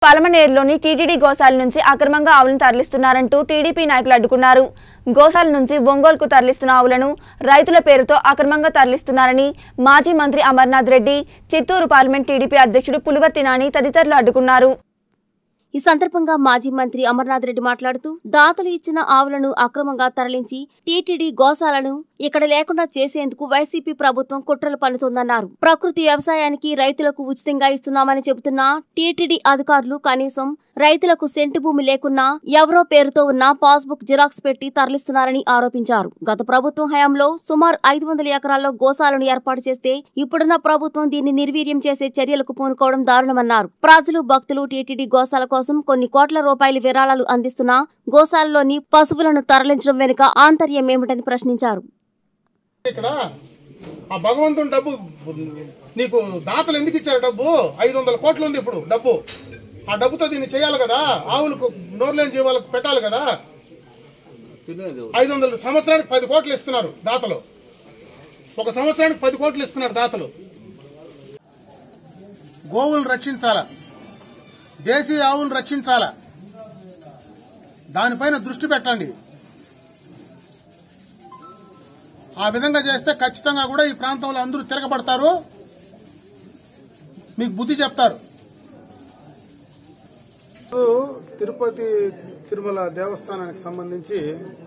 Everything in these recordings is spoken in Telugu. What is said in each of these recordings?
పలమనేరులోని టీటీడీ గోశాల నుంచి అక్రమంగా ఆవులను తరలిస్తున్నారంటూ టీడీపీ నాయకులు అడ్డుకున్నారు గోశాల నుంచి ఒంగోలుకు తరలిస్తున్న ఆవులను రైతుల పేరుతో అక్రమంగా తరలిస్తున్నారని మాజీ మంత్రి అమర్నాథ్ రెడ్డి చిత్తూరు పార్లమెంట్ టీడీపీ అధ్యక్షుడు పులివర్తి నాని తదితరులు అడ్డుకున్నారు ఈ సందర్భంగా మాజీ మంత్రి అమర్నాథ్ రెడ్డి మాట్లాడుతూ దాతలు ఇచ్చిన ఆవులను అక్రమంగా తరలించి టీటీడీ గోశాలను ఇక్కడ లేకుండా చేసేందుకు వైసీపీ ప్రభుత్వం కుట్రలు పన్నుతోందన్నారు ప్రకృతి వ్యవసాయానికి రైతులకు ఉచితంగా ఇస్తున్నామని చెబుతున్న టీటీడీ అధికారులు కనీసం రైతులకు సెంటు భూమి లేకున్నా ఎవరో పేరుతో ఉన్న పాస్బుక్ జిరాక్స్ పెట్టి తరలిస్తున్నారని ఆరోపించారు గత ప్రభుత్వం హయాంలో సుమారు ఐదు వందల ఎకరాల్లో గోశాలను ఏర్పాటు చేస్తే ఇప్పుడున్న ప్రభుత్వం దీన్ని నిర్వీర్యం చేసే చర్యలకు పూనుకోవడం దారుణమన్నారు ప్రజలు భక్తులు టీటీడీ గోశాల కోసం కొన్ని కోట్ల రూపాయల విరాళాలు అందిస్తున్నా గోశాలలోని పశువులను తరలించడం వెనుక ఆంతర్యం ఏమిటని ప్రశ్నించారు ఇక్కడ ఆ భగవంతుని డబ్బు నీకు దాతలు ఎందుకు ఇచ్చారు డబ్బు ఐదు వందల కోట్లు ఉంది ఇప్పుడు డబ్బు ఆ డబ్బుతో దీన్ని చేయాలి కదా ఆవులకు నోర్లేని జీవాలకు పెట్టాలి కదా ఐదు వందలు సంవత్సరానికి పది కోట్లు ఇస్తున్నారు దాతలు ఒక సంవత్సరానికి పది కోట్లు ఇస్తున్నారు దాతలు గోవులను రక్షించాలా దేశీయ ఆవులను రక్షించాలా దానిపైన దృష్టి పెట్టండి ఆ విధంగా చేస్తే ఖచ్చితంగా కూడా ఈ ప్రాంతంలో అందరూ తిరగబడతారు మీకు బుద్ధి చెప్తారు తిరుపతి తిరుమల దేవస్థానానికి సంబంధించి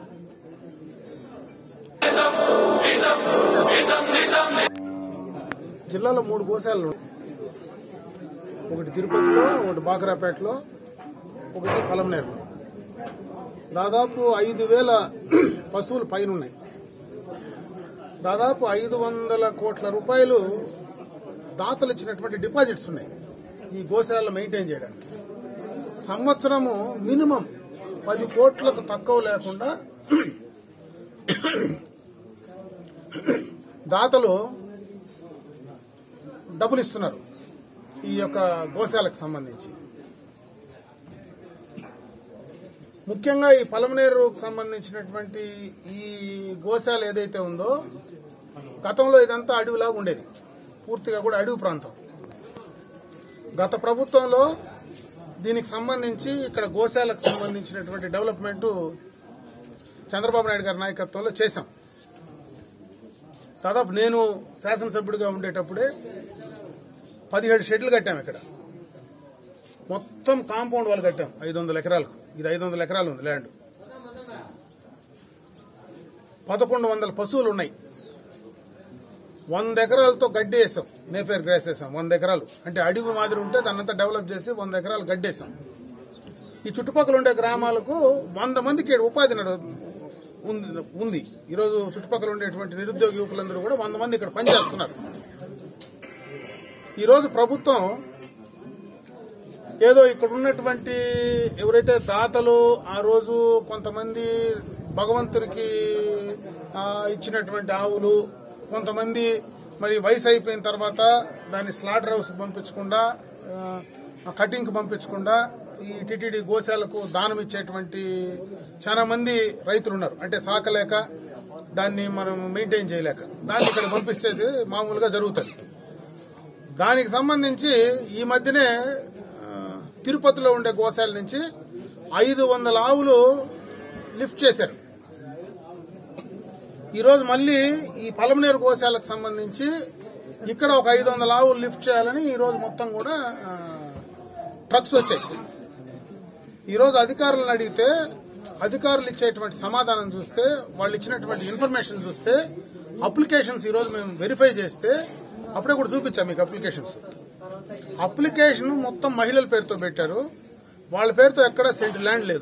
జిల్లాలో మూడు గోశాలలు ఉన్నాయి. ఒకటి తిరుపతిలో ఒకటి బాకరాపేటలో ఒకటి పలమనేరులో దాదాపు ఐదు వేల పశువులు పైన ఉన్నాయి దాదాపు ఐదు వందల కోట్ల రూపాయలు దాతలు ఇచ్చినటువంటి డిపాజిట్స్ ఉన్నాయి ఈ గోశాలను మెయింటైన్ చేయడానికి సంవత్సరము మినిమం పది కోట్లకు తక్కువ లేకుండా దాతలు డబ్బులు ఇస్తున్నారు ఈ యొక్క గోశాలకు సంబంధించి ముఖ్యంగా ఈ పలమనేరుకు సంబంధించినటువంటి ఈ గోశాల ఏదైతే ఉందో గతంలో ఇదంతా అడవిలాగా ఉండేది పూర్తిగా కూడా అడవి ప్రాంతం గత ప్రభుత్వంలో దీనికి సంబంధించి ఇక్కడ గోశాలకు సంబంధించినటువంటి డెవలప్మెంట్ చంద్రబాబు నాయుడు గారి నాయకత్వంలో చేశాం దాదాపు నేను శాసనసభ్యుడిగా ఉండేటప్పుడే పదిహేడు షెడ్లు కట్టాం ఇక్కడ మొత్తం కాంపౌండ్ వాళ్ళు కట్టాం ఐదు వందల ఎకరాలకు ఇది ఐదు వందల ఎకరాలు ఉంది ల్యాండ్ పదకొండు వందల పశువులు ఉన్నాయి వంద ఎకరాలతో గడ్డి వేసాం నేఫేర్ గ్రాస్ వేసాం వంద ఎకరాలు అంటే అడవి మాదిరి ఉంటే దాన్నంతా డెవలప్ చేసి వంద ఎకరాలు గడ్డి వేసాం ఈ చుట్టుపక్కల ఉండే గ్రామాలకు వంద మందికి ఈడ ఉపాధి నడు- ఉంది ఉంది ఈరోజు చుట్టుపక్కల ఉండేటువంటి నిరుద్యోగ యువకులందరూ కూడా వంద మంది ఇక్కడ పనిచేస్తున్నారు ఈరోజు ప్రభుత్వం ఏదో ఇక్కడ ఉన్నటువంటి ఎవరైతే దాతలు ఆ రోజు కొంతమంది భగవంతునికి ఆ, ఇచ్చినటువంటి ఆవులు కొంతమంది మరి వయసు అయిపోయిన తర్వాత దాన్ని స్లాటర్ హౌస్ పంపించకుండా కటింగ్కి పంపించకుండా ఈ టిటిడి గోశాలకు దానం ఇచ్చేటువంటి చాలా మంది రైతులు ఉన్నారు అంటే సాకలేక దాన్ని మనం మెయింటైన్ చేయలేక దాన్ని ఇక్కడ పంపించేది మామూలుగా జరుగుతుంది దానికి సంబంధించి ఈ మధ్యనే ఆ, తిరుపతిలో ఉండే గోశాల నుంచి ఐదు వందల ఆవులు లిఫ్ట్ చేశారు ఈరోజు మళ్ళీ ఈ పలమనేరు గోశాలకు సంబంధించి ఇక్కడ ఒక ఐదు వందల ఆవులు లిఫ్ట్ చేయాలని ఈరోజు మొత్తం కూడా ఆ, ట్రక్స్ వచ్చాయి ఈరోజు అధికారులను అడిగితే అధికారులు ఇచ్చేటువంటి సమాధానం చూస్తే వాళ్ళు ఇచ్చినటువంటి ఇన్ఫర్మేషన్ చూస్తే అప్లికేషన్స్ ఈరోజు మేము వెరిఫై చేస్తే అప్పుడే కూడా చూపించాం మీకు అప్లికేషన్స్ అప్లికేషన్ మొత్తం మహిళల పేరుతో పెట్టారు వాళ్ళ పేరుతో ఎక్కడ సెంట్ ల్యాండ్ లేదు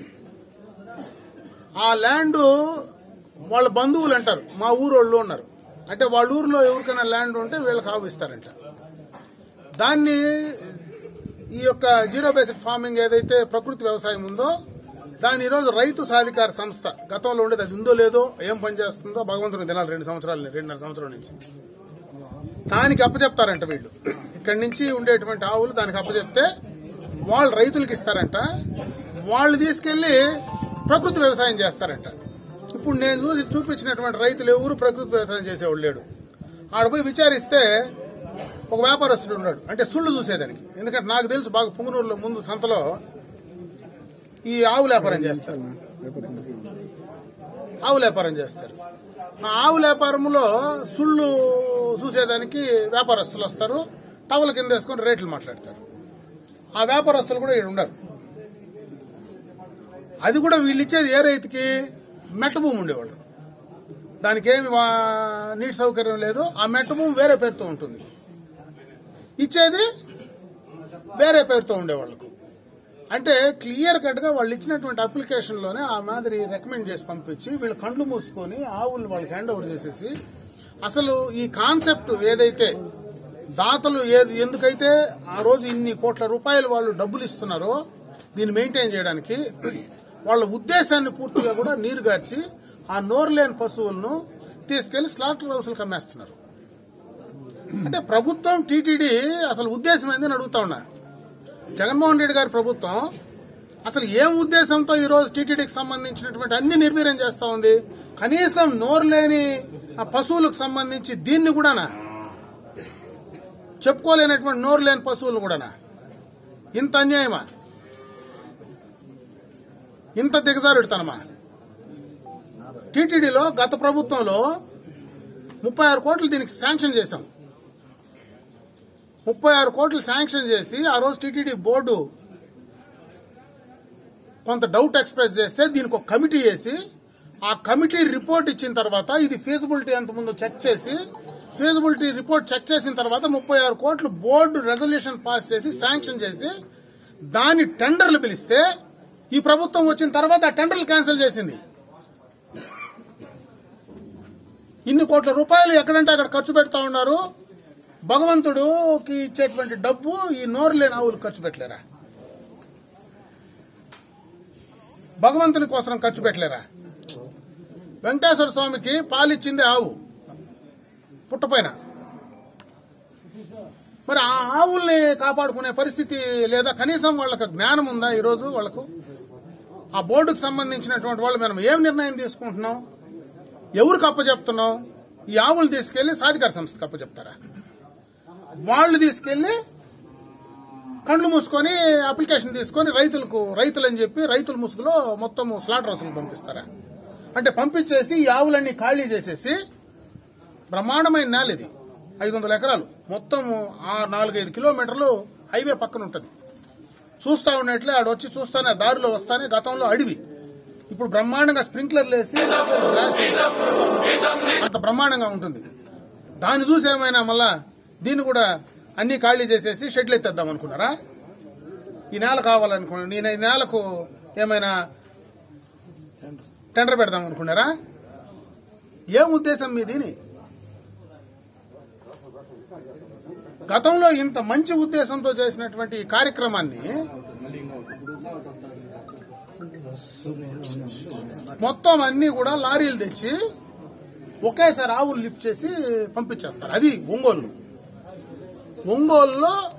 ఆ ల్యాండ్ వాళ్ళ బంధువులు అంటారు మా ఊరోళ్ళు ఉన్నారు అంటే వాళ్ళ ఊర్లో ఎవరికైనా ల్యాండ్ ఉంటే వీళ్ళకి ఆవిస్తారంట దాన్ని ఈ యొక్క జీరో బేస్డ్ ఫార్మింగ్ ఏదైతే ప్రకృతి వ్యవసాయం ఉందో దాని ఈరోజు రైతు సాధికార సంస్థ గతంలో ఉండేది అది ఉందో లేదో ఏం పని చేస్తుందో భగవంతునికి తినాలి రెండు సంవత్సరాలు రెండున్నర సంవత్సరాల నుంచి దానికి అప్పచెప్తారంట వీళ్ళు ఇక్కడి నుంచి ఉండేటువంటి ఆవులు దానికి అప్పచెప్తే వాళ్ళు రైతులకు ఇస్తారంట వాళ్ళు తీసుకెళ్లి ప్రకృతి వ్యవసాయం చేస్తారంట ఇప్పుడు నేను చూసి చూపించినటువంటి రైతులు ఎవరు ప్రకృతి వ్యవసాయం చేసేవాళ్ళు లేడు ఆడ పోయి విచారిస్తే ఒక వ్యాపారస్తుడు ఉన్నాడు అంటే సుళ్ళు చూసేదానికి ఎందుకంటే నాకు తెలుసు బాగా పుంగనూరులో ముందు సంతలో ఈ ఆవు వ్యాపారం చేస్తారు ఆవు వ్యాపారం చేస్తారు ఆ ఆవు వ్యాపారంలో సుళ్ళు చూసేదానికి వ్యాపారస్తులు వస్తారు టవల్ కింద వేసుకొని రేట్లు మాట్లాడతారు ఆ వ్యాపారస్తులు కూడా ఇక్కడ ఉండరు అది కూడా వీళ్ళు ఇచ్చేది ఏ రైతుకి మెట్ట భూమి ఉండేవాళ్ళు దానికి ఏమి వా- నీటి సౌకర్యం లేదు ఆ మెట్ట భూమి వేరే పేరుతో ఉంటుంది ఇచ్చేది వేరే పేరుతో ఉండేవాళ్ళకు అంటే క్లియర్ కట్ గా వాళ్ళు ఇచ్చినటువంటి అప్లికేషన్ లోనే ఆ మాదిరి రికమెండ్ చేసి పంపించి వీళ్ళు కండ్లు మూసుకొని ఆవులు వాళ్ళకి హ్యాండ్ ఓవర్ చేసేసి అసలు ఈ కాన్సెప్ట్ ఏదైతే దాతలు ఏది ఎందుకైతే ఆ రోజు ఇన్ని కోట్ల రూపాయలు వాళ్ళు డబ్బులు ఇస్తున్నారో దీన్ని మెయింటైన్ చేయడానికి వాళ్ళ ఉద్దేశాన్ని పూర్తిగా కూడా నీరు గార్చి ఆ నోరులేని పశువులను తీసుకెళ్లి స్లాటర్ హౌస్లకు అమ్మేస్తున్నారు అంటే ప్రభుత్వం టీటీడీ అసలు ఉద్దేశం ఏందని అడుగుతా ఉన్నా జగన్మోహన్ రెడ్డి గారి ప్రభుత్వం అసలు ఏం ఉద్దేశంతో ఈ రోజు టీటీడీకి సంబంధించినటువంటి అన్ని నిర్వీర్యం చేస్తా ఉంది కనీసం నోరు లేని ఆ పశువులకు సంబంధించి దీన్ని కూడానా చెప్పుకోలేనటువంటి నోరు లేని పశువులను కూడానా ఇంత అన్యాయమా ఇంత దిగజారుడుతనమా టీటీడీలో గత ప్రభుత్వంలో ముప్పై ఆరు కోట్లు దీనికి శాంక్షన్ చేశాం ముప్పై ఆరు కోట్లు శాంక్షన్ చేసి ఆ రోజు టీటీడీ బోర్డు కొంత డౌట్ ఎక్స్ప్రెస్ చేస్తే దీనికి ఒక కమిటీ వేసి ఆ కమిటీ రిపోర్ట్ ఇచ్చిన తర్వాత ఇది ఫీజిబిలిటీ ఎంత ముందు చెక్ చేసి ఫీజిబిలిటీ రిపోర్ట్ చెక్ చేసిన తర్వాత ముప్పై ఆరు కోట్లు బోర్డు రెజల్యూషన్ పాస్ చేసి శాంక్షన్ చేసి దాని టెండర్లు పిలిస్తే ఈ ప్రభుత్వం వచ్చిన తర్వాత ఆ టెండర్లు క్యాన్సిల్ చేసింది ఇన్ని కోట్ల రూపాయలు ఎక్కడంటే అక్కడ ఖర్చు పెడతా ఉన్నారు భగవంతుడుకి ఇచ్చేటువంటి డబ్బు ఈ నోరు లేని ఆవులు ఖర్చు పెట్టలేరా భగవంతుని కోసం ఖర్చు పెట్టలేరా వెంకటేశ్వర స్వామికి పాలిచ్చింది ఆవు పుట్టపైన మరి ఆ ఆవుల్ని కాపాడుకునే పరిస్థితి లేదా కనీసం వాళ్ళకి జ్ఞానం ఉందా ఈరోజు వాళ్ళకు ఆ బోర్డుకు సంబంధించినటువంటి వాళ్ళు మనం ఏం నిర్ణయం తీసుకుంటున్నాం ఎవరికి అప్పచెప్తున్నాం ఈ ఆవులు తీసుకెళ్లి సాధికార సంస్థకు అప్పచెప్తారా వాళ్ళు తీసుకెళ్లి కండ్లు మూసుకొని అప్లికేషన్ తీసుకొని రైతులకు రైతులు అని చెప్పి రైతుల ముసుగులో మొత్తం స్లాటర్ హౌస్లకు పంపిస్తారా అంటే పంపించేసి ఈ ఆవులన్నీ ఖాళీ చేసేసి బ్రహ్మాండమైన నేల ఇది ఐదు వందల ఎకరాలు మొత్తం ఆ నాలుగైదు కిలోమీటర్లు హైవే పక్కన ఉంటది చూస్తా ఉన్నట్లే ఆడ వచ్చి చూస్తానే దారిలో వస్తానే గతంలో అడవి ఇప్పుడు బ్రహ్మాండంగా స్ప్రింక్లర్లు వేసి గ్రాస్ అంత బ్రహ్మాండంగా ఉంటుంది దాన్ని చూసి ఏమైనా మళ్ళా దీన్ని కూడా అన్ని ఖాళీ చేసేసి షెడ్లు ఎత్తేద్దాం అనుకున్నారా ఈ నేల కావాలనుకున్నా నేను ఈ నేలకు ఏమైనా టెండర్ పెడదాం అనుకున్నారా ఏం ఉద్దేశం మీ దీని గతంలో ఇంత మంచి ఉద్దేశంతో చేసినటువంటి ఈ కార్యక్రమాన్ని మొత్తం అన్ని కూడా లారీలు తెచ్చి ఒకేసారి ఆవులు లిఫ్ట్ చేసి పంపించేస్తారు అది ఒంగోలు ఒంగోలులో